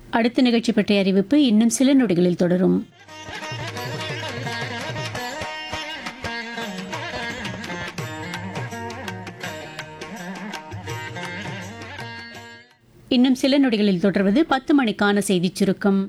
அடுத்த நிகழ்ச்சி பற்றிய அறிவிப்பு இன்னும் சில நொடிகளில் தொடரும் இன்னும் சில நொடிகளில் தொடர்வது பத்து மணிக்கான செய்திச் சுருக்கம்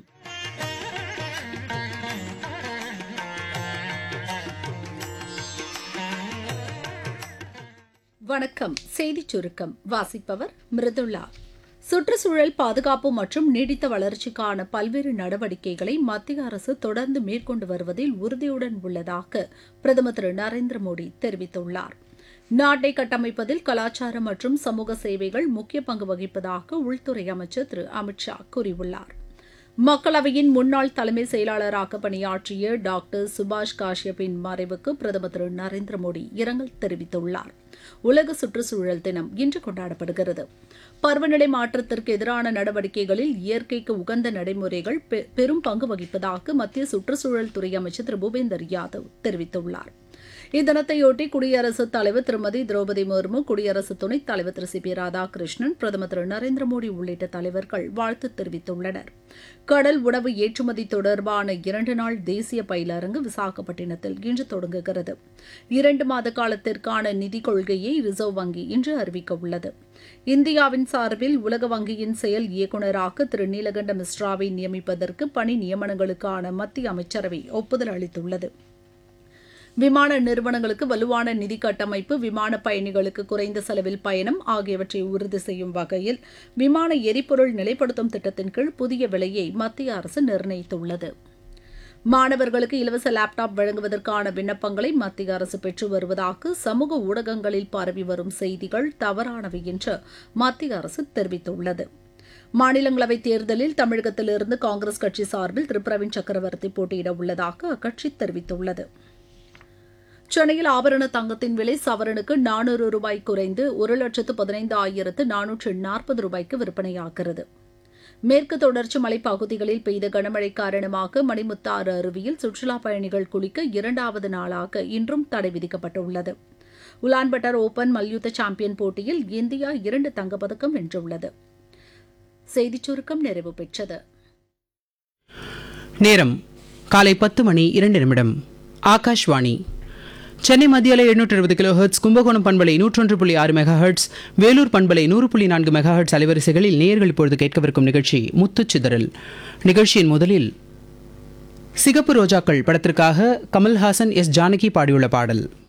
வணக்கம் செய்திச் சுருக்கம் வாசிப்பவர் மிருதுளா சுற்றுச்சூழல் பாதுகாப்பு மற்றும் நீடித்த வளர்ச்சிக்கான பல்வேறு நடவடிக்கைகளை மத்திய அரசு தொடர்ந்து மேற்கொண்டு வருவதில் உறுதியுடன் உள்ளதாக பிரதமர் திரு நரேந்திர மோடி தெரிவித்துள்ளார் நாட்டை கட்டமைப்பதில் கலாச்சாரம் மற்றும் சமூக சேவைகள் முக்கிய பங்கு வகிப்பதாக உள்துறை அமைச்சர் திரு அமித்ஷா கூறியுள்ளார் மக்களவையின் முன்னாள் தலைமை செயலாளராக பணியாற்றிய டாக்டர் சுபாஷ் காஷ்யப்பின் மறைவுக்கு பிரதமர் திரு நரேந்திர மோடி இரங்கல் தெரிவித்துள்ளார் உலக சுற்றுச்சூழல் தினம் இன்று கொண்டாடப்படுகிறது பருவநிலை மாற்றத்திற்கு எதிரான நடவடிக்கைகளில் இயற்கைக்கு உகந்த நடைமுறைகள் பெ- பெரும் பங்கு வகிப்பதாக மத்திய சுற்றுச்சூழல் துறை அமைச்சர் திரு பூபேந்தர் யாதவ் தெரிவித்துள்ளார் இத்தினத்தையொட்டி குடியரசுத் தலைவர் திருமதி திரௌபதி முர்மு குடியரசு துணைத் தலைவர் திரு சி பி ராதாகிருஷ்ணன் பிரதமர் திரு நரேந்திர மோடி உள்ளிட்ட தலைவர்கள் வாழ்த்து தெரிவித்துள்ளனர் கடல் உணவு ஏற்றுமதி தொடர்பான இரண்டு நாள் தேசிய பயிலரங்கு விசாகப்பட்டினத்தில் இன்று தொடங்குகிறது இரண்டு மாத காலத்திற்கான நிதி கொள்கையை ரிசர்வ் வங்கி இன்று அறிவிக்க உள்ளது இந்தியாவின் சார்பில் உலக வங்கியின் செயல் இயக்குநராக திரு நீலகண்ட மிஸ்ராவை நியமிப்பதற்கு பணி நியமனங்களுக்கான மத்திய அமைச்சரவை ஒப்புதல் அளித்துள்ளது விமான நிறுவனங்களுக்கு வலுவான நிதி கட்டமைப்பு விமான பயணிகளுக்கு குறைந்த செலவில் பயணம் ஆகியவற்றை உறுதி செய்யும் வகையில் விமான எரிபொருள் நிலைப்படுத்தும் திட்டத்தின் கீழ் புதிய விலையை மத்திய அரசு நிர்ணயித்துள்ளது மாணவர்களுக்கு இலவச லேப்டாப் வழங்குவதற்கான விண்ணப்பங்களை மத்திய அரசு பெற்று வருவதாக சமூக ஊடகங்களில் பரவி வரும் செய்திகள் தவறானவை என்று மத்திய அரசு தெரிவித்துள்ளது மாநிலங்களவைத் தேர்தலில் தமிழகத்திலிருந்து காங்கிரஸ் கட்சி சார்பில் திரு பிரவீன் சக்கரவர்த்தி போட்டியிட உள்ளதாக அக்கட்சி தெரிவித்துள்ளது சென்னையில் ஆபரண தங்கத்தின் விலை சவரனுக்கு நானூறு ரூபாய் குறைந்து ஒரு லட்சத்து பதினைந்து ஆயிரத்து நானூற்று நாற்பது ரூபாய்க்கு விற்பனையாகிறது மேற்கு தொடர்ச்சி மலைப்பகுதிகளில் பெய்த கனமழை காரணமாக மணிமுத்தாறு அருவியில் சுற்றுலாப் பயணிகள் குளிக்க இரண்டாவது நாளாக இன்றும் தடை விதிக்கப்பட்டுள்ளது உலான்பட்டர் ஓபன் மல்யுத்த சாம்பியன் போட்டியில் இந்தியா இரண்டு தங்கப்பதக்கம் வென்றுள்ளது செய்திச் சுருக்கம் நிறைவு பெற்றது நேரம் காலை பத்து மணி இரண்டு நிமிடம் ஆகாஷ்வாணி சென்னை மத்திய அலை எண்ணூற்று இருபது கிலோ ஹெர்ட்ஸ் கும்பகோணம் பண்பலை நூற்றொன்று புள்ளி ஆறு மெகா ஹெர்ட்ஸ் வேலூர் பண்பலை நூறு புள்ளி நான்கு மெகா ஹெர்ட்ஸ் அலைவரிசைகளில் நேயர்கள் இப்பொழுது கேட்கவிருக்கும் நிகழ்ச்சி முத்துச்சிதறல் நிகழ்ச்சியின் முதலில் சிகப்பு ரோஜாக்கள் படத்திற்காக கமல்ஹாசன் எஸ் ஜானகி பாடியுள்ள பாடல்